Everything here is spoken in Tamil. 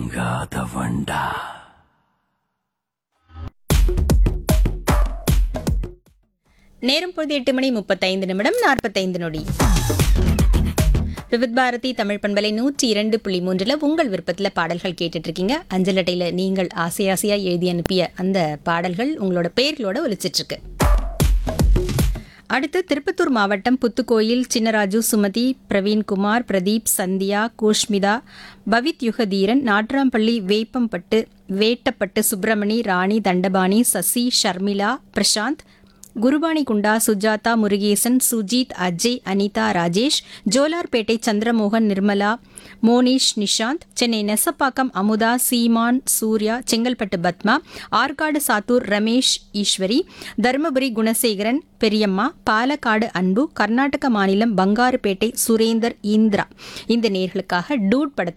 தூங்காதவன்டா நேரம் பொழுது எட்டு மணி முப்பத்தைந்து நிமிடம் நாற்பத்தைந்து நொடி விவித் பாரதி தமிழ் பண்பலை நூற்றி இரண்டு புள்ளி மூன்றில் உங்கள் விருப்பத்தில் பாடல்கள் கேட்டுட்டு இருக்கீங்க அஞ்சல் அட்டையில் நீங்கள் ஆசை ஆசையாக எழுதி அனுப்பிய அந்த பாடல்கள் உங்களோட பேர்களோட ஒலிச்சிட்டு இருக்கு அடுத்து திருப்பத்தூர் மாவட்டம் புத்துக்கோயில் சின்னராஜு சுமதி பிரவீன்குமார் பிரதீப் சந்தியா கூஷ்மிதா பவித் யுகதீரன் நாட்ராம்பள்ளி வேப்பம்பட்டு வேட்டப்பட்டு சுப்பிரமணி ராணி தண்டபாணி சசி ஷர்மிளா பிரசாந்த் குருபானி குண்டா சுஜாதா முருகேசன் சுஜித் அஜய் அனிதா ராஜேஷ் ஜோலார்பேட்டை சந்திரமோகன் நிர்மலா மோனிஷ் நிஷாந்த் சென்னை நெசப்பாக்கம் அமுதா சீமான் சூர்யா செங்கல்பட்டு பத்மா ஆற்காடு சாத்தூர் ரமேஷ் ஈஸ்வரி தருமபுரி குணசேகரன் பெரியம்மா பாலக்காடு அன்பு கர்நாடக மாநிலம் பங்காருப்பேட்டை சுரேந்தர் இந்திரா இந்த நேர்களுக்காக டூட் படத்தில்